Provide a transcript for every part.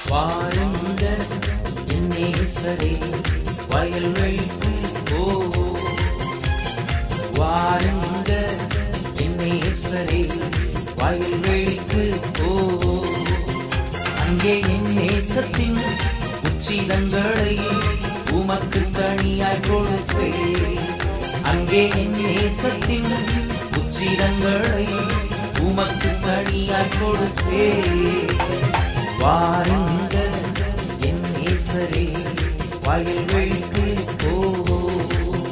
வாருங்க என் நேசரே வயல்வெளிக்கு போவோம் வாருங்க என் நேசரே வயல்வெளிக்கு போவோம் அங்கே என் நேசத்தின் உச்சிதங்களை உமக்கு தனியாய் கொடுப்பேன் அங்கே என் நேசத்தின் உச்சிதங்களை உமக்கு தனியாய் கொடுப்பேன் வாருங்க என் நேசரே வயல்வெளிக்கு போவோம்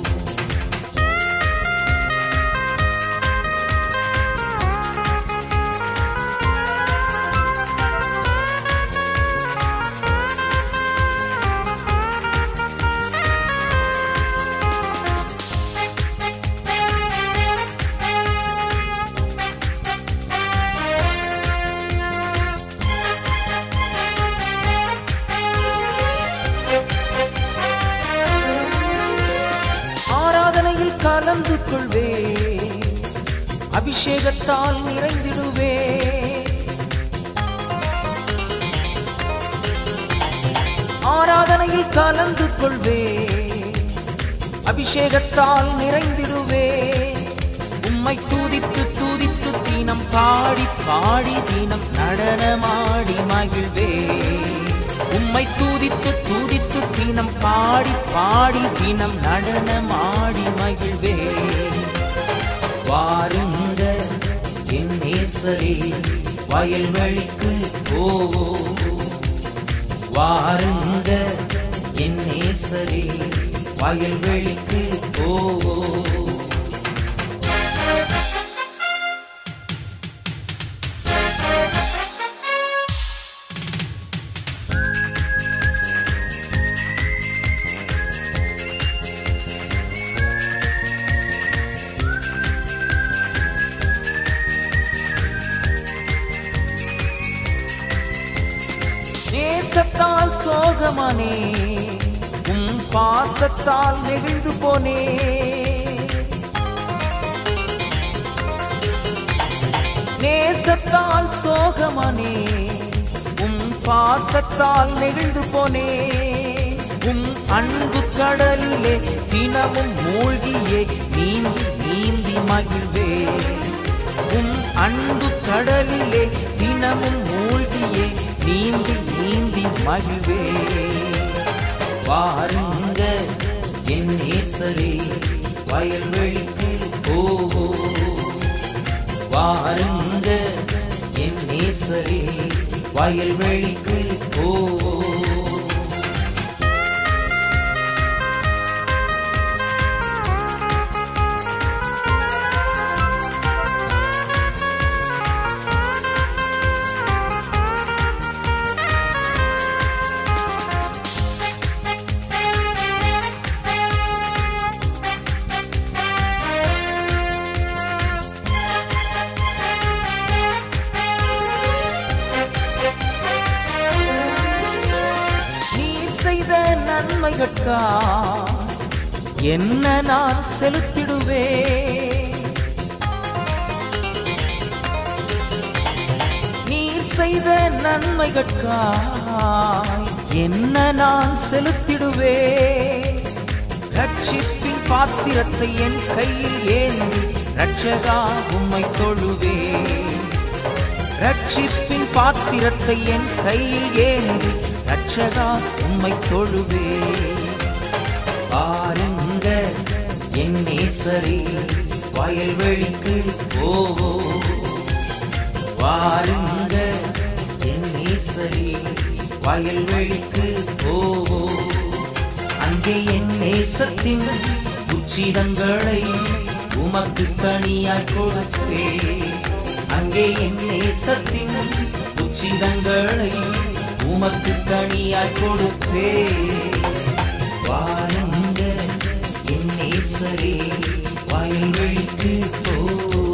ஆராதனையில் கலந்து கொள்வே அபிஷேகத்தால் நிறைந்திடுவே ஆராதனையில் கலந்து கொள்வே அபிஷேகத்தால் நிறைந்திடுவே உம்மை தூதித்து தூதித்து தீனம் பாடி பாடி தீனம் நடனமாடி மகிழ்வே உம்மை தூதித்து தூதித்து தீனம் பாடி பாடி தினம் நடனமாடி மகிழ்வே வாருங்க என் நேசரே வயல்வெளிக்கு போவோம் வாருங்க என் நேசரே வயல்வெளிக்கு போவோம் நேசத்தால் சோகமானே உம் பாசத்தால் நெகிழ்ந்து போனே நேசத்தால் சோகமானே உம் பாசத்தால் நெகிழ்ந்து போனே உம் அன்பு கடலிலே தினமும் மூழ்கியே நீந்தி நீந்தி மகிழ்வே உம் அன்பு கடலிலே தினமும் மூழ்கியே நீந்தி நீந்தி மகிழ்வே வாருங்க என் நேசரே வயல்வெளிக்கு போவோம் வாருங்க என் நேசரே வயல்வெளிக்கு போவோம் நீ செய்த நன்மைகட்கா என்ன நான் செலுத்திடுவே நீர் செய்த நன்மைகட்கா என்ன நான் செலுத்திடுவே ரட்சிப்பின் பாத்திரத்தை என் கையில் ஏந்தி ரட்சகா உம்மை தொழுவே ரட்சிப்பின் பாத்திரத்தை என் கையில் ஏந்தி ரட்சகா உம்மை தொழுவே பாருங்க என் நேசரே வயல்வெளிக்கு போவோம் வாருங்க என் நேசரே வயல்வெளிக்கு போவோம் அங்கே என் நேசத்தின் உச்சிதங்களை உமக்கு தனியாய் கொடுப்பே அங்கே என் நேசத்தின் உச்சிதங்களை உமக்கு தனியாய் கொடுப்பே வாருங்க என் நேசரே வயல்வெளிக்கு போ